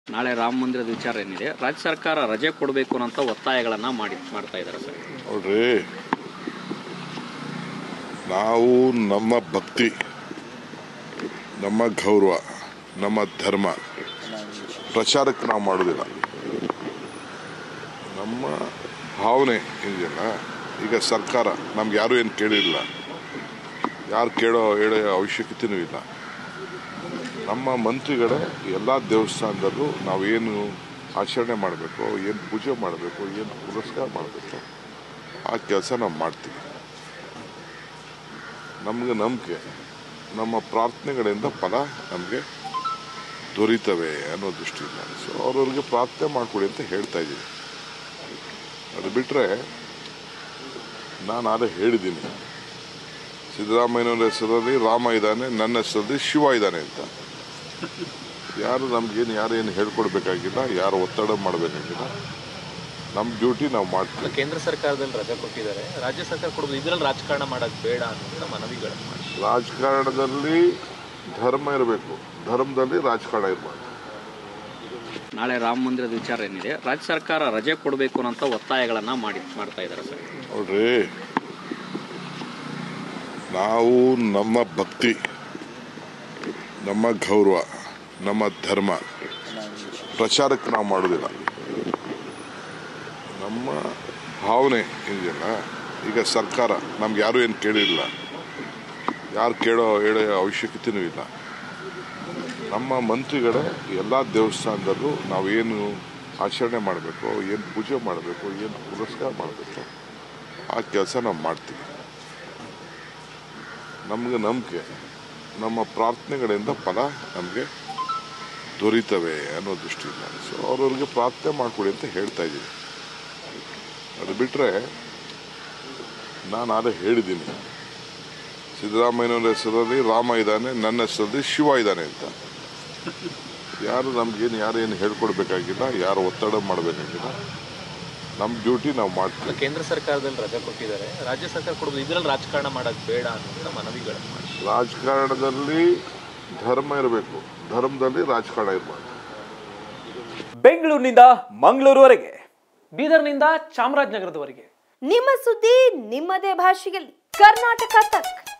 ನಾಳೆ ರಾಮ ಮಂದಿರದ ವಿಚಾರ ಏನಿದೆ ರಾಜ್ಯ ಸರ್ಕಾರ ರಜೆ ಕೊಡಬೇಕು ಅಂತ ಒತ್ತಾಯಗಳನ್ನ ಮಾಡಿ ಮಾಡ್ತಾ ಇದ್ದಾರೆ ಸರ್ ನೋಡ್ರಿ ನಾವು ನಮ್ಮ ಭಕ್ತಿ ನಮ್ಮ ಗೌರವ ನಮ್ಮ ಧರ್ಮ ಪ್ರಚಾರಕ್ಕೆ ನಾವು ಮಾಡೋದಿಲ್ಲ ನಮ್ಮ ಭಾವನೆ ಇದೆಯಲ್ಲ ಈಗ ಸರ್ಕಾರ ನಮ್ಗೆ ಯಾರೂ ಏನು ಕೇಳಿಲ್ಲ ಯಾರು ಕೇಳೋ ಹೇಳೋ ಅವಶ್ಯಕತೆಯೂ ಇಲ್ಲ ನಮ್ಮ ಮಂತ್ರಿಗಳೇ ಎಲ್ಲ ದೇವಸ್ಥಾನದಲ್ಲೂ ನಾವೇನು ಆಚರಣೆ ಮಾಡಬೇಕು ಏನು ಪೂಜೆ ಮಾಡಬೇಕು ಏನು ಪುರಸ್ಕಾರ ಮಾಡಬೇಕು ಆ ಕೆಲಸ ನಾವು ಮಾಡ್ತೀವಿ ನಮಗೆ ನಂಬಿಕೆ ನಮ್ಮ ಪ್ರಾರ್ಥನೆಗಳಿಂದ ಫಲ ನಮಗೆ ದೊರೀತವೆ ಅನ್ನೋ ದೃಷ್ಟಿಯಿಂದ ಸೊ ಅವ್ರವ್ರಿಗೆ ಪ್ರಾರ್ಥನೆ ಮಾಡಿಕೊಡಿ ಅಂತ ಹೇಳ್ತಾ ಇದ್ದೀನಿ ಅದು ಬಿಟ್ಟರೆ ನಾನು ಆಗ ಹೇಳಿದ್ದೀನಿ ಸಿದ್ದರಾಮಯ್ಯನವ್ರ ಹೆಸರಲ್ಲಿ ರಾಮ ಇದ್ದಾನೆ ನನ್ನ ಹೆಸರಲ್ಲಿ ಶಿವ ಇದ್ದಾನೆ ಅಂತ ಯಾರು ನಮ್ಗೇನು ಯಾರು ಏನು ಹೇಳ್ಕೊಡ್ಬೇಕಾಗಿಲ್ಲ ಯಾರು ಒತ್ತಡ ಮಾಡಬೇಕಾಗಿಲ್ಲ ನಮ್ಮ ಡ್ಯೂಟಿ ನಾವು ಮಾಡ್ತೀವಿ ಕೇಂದ್ರ ಸರ್ಕಾರದಲ್ಲಿ ರಜೆ ಕೊಟ್ಟಿದ್ದಾರೆ ರಾಜ್ಯ ಸರ್ಕಾರ ಕೊಡೋದು ಇದರಲ್ಲಿ ರಾಜಕಾರಣ ಮಾಡೋದು ಬೇಡ ಅಂತ ಮನವಿಗಳನ್ನು ಮಾಡಿ ರಾಜಕಾರಣದಲ್ಲಿ ಧರ್ಮ ಇರಬೇಕು ಧರ್ಮದಲ್ಲಿ ರಾಜಕಾರಣ ಇರಬಾರ್ದು ನಾಳೆ ರಾಮ ಮಂದಿರದ ವಿಚಾರ ಏನಿದೆ ರಾಜ್ಯ ಸರ್ಕಾರ ರಜೆ ಕೊಡಬೇಕು ಅಂತ ಒತ್ತಾಯಗಳನ್ನ ಮಾಡಿ ಮಾಡ್ತಾ ಇದ್ದಾರೆ ಸರ್ ನೋಡ್ರಿ ನಾವು ನಮ್ಮ ಭಕ್ತಿ ನಮ್ಮ ಗೌರವ ನಮ್ಮ ಧರ್ಮ ಪ್ರಚಾರಕ್ಕೆ ನಾವು ಮಾಡೋದಿಲ್ಲ ನಮ್ಮ ಭಾವನೆ ಇದೆಯಲ್ಲ ಈಗ ಸರ್ಕಾರ ನಮ್ಗೆ ಯಾರೂ ಏನು ಕೇಳಿಲ್ಲ ಯಾರು ಕೇಳೋ ಹೇಳೋ ಅವಶ್ಯಕತೆಯೂ ಇಲ್ಲ ನಮ್ಮ ಮಂತ್ರಿಗಳೇ ಎಲ್ಲ ದೇವಸ್ಥಾನದಲ್ಲೂ ನಾವೇನು ಆಚರಣೆ ಮಾಡಬೇಕು ಏನು ಪೂಜೆ ಮಾಡಬೇಕು ಏನು ಪುರಸ್ಕಾರ ಮಾಡಬೇಕು ಆ ಕೆಲಸ ನಾವು ಮಾಡ್ತೀವಿ ನಮಗೆ ನಂಬಿಕೆ ನಮ್ಮ ಪ್ರಾರ್ಥನೆಗಳಿಂದ ಫಲ ನಮಗೆ ದೊರೀತವೆ ಅನ್ನೋ ದೃಷ್ಟಿಯಿಂದ ಸೊ ಅವ್ರವ್ರಿಗೆ ಪ್ರಾರ್ಥನೆ ಮಾಡಿಕೊಡಿ ಅಂತ ಹೇಳ್ತಾ ಇದ್ದೀನಿ ಅದು ಬಿಟ್ಟರೆ ನಾನು ಆಗ ಹೇಳಿದ್ದೀನಿ ಸಿದ್ದರಾಮಯ್ಯನವ್ರ ಹೆಸರಲ್ಲಿ ರಾಮ ಇದ್ದಾನೆ ನನ್ನ ಹೆಸರಲ್ಲಿ ಶಿವ ಇದ್ದಾನೆ ಅಂತ ಯಾರು ನಮ್ಗೇನು ಯಾರು ಏನು ಹೇಳ್ಕೊಡ್ಬೇಕಾಗಿಲ್ಲ ಯಾರು ಒತ್ತಡ ಮಾಡಬೇಕಾಗಿಲ್ಲ ನಮ್ಮ ಡ್ಯೂಟಿ ನಾವು ಮಾಡ್ತೀವಿ ಕೇಂದ್ರ ಸರ್ಕಾರದಲ್ಲಿ ರಜೆ ಕೊಟ್ಟಿದ್ದಾರೆ ರಾಜ್ಯ ಸರ್ಕಾರ ಕೊಡೋದು ಇದರಲ್ಲಿ ರಾಜಕಾರಣ ಮಾಡೋದು ಬೇಡ ಅಂತ ಮನವಿಗಳನ್ನು ಮಾಡಿ ರಾಜಕಾರಣದಲ್ಲಿ ಧರ್ಮ ಇರಬೇಕು ಧರ್ಮದಲ್ಲಿ ರಾಜಕಾರಣ ಇರಬಾರ್ದು ಬೆಂಗಳೂರಿನಿಂದ ಮಂಗಳೂರುವರೆಗೆ ಬೀದರ್ನಿಂದ ಚಾಮರಾಜನಗರದವರೆಗೆ ನಿಮ್ಮ ಸುದ್ದಿ ನಿಮ್ಮದೇ ಭಾಷೆಯಲ್ಲಿ ಕರ್ನಾಟಕ ತಕ್